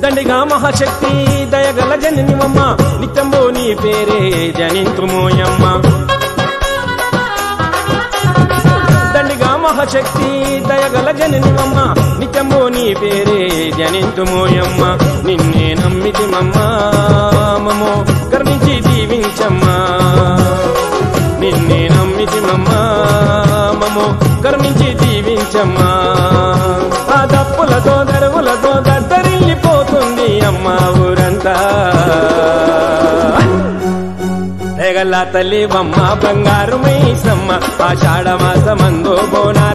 దండిగా మహాశక్తి దయగల జననివమ్మ నిత్యంబో నీ పేరే జనింతుమోయమ్మ దండిగా మహాశక్తి దయగల జననివమ్మ నిత్యంబో నీ పేరే జనింతుమోయమ్మ నిన్నే నమ్మితి మమ్మో కర్మించి దీవించమ్మా నిన్నే నమ్మితి మమ్మో కర్మించి దీవించమ్మా ఆ దప్పులతో దరువులతో దద్దరిల్లిపోతుంది అమ్మ ఊరంతా తెగల తల్లి బొమ్మ బంగారు మైసమ్మ ఆషాఢ మాసమందో బోనా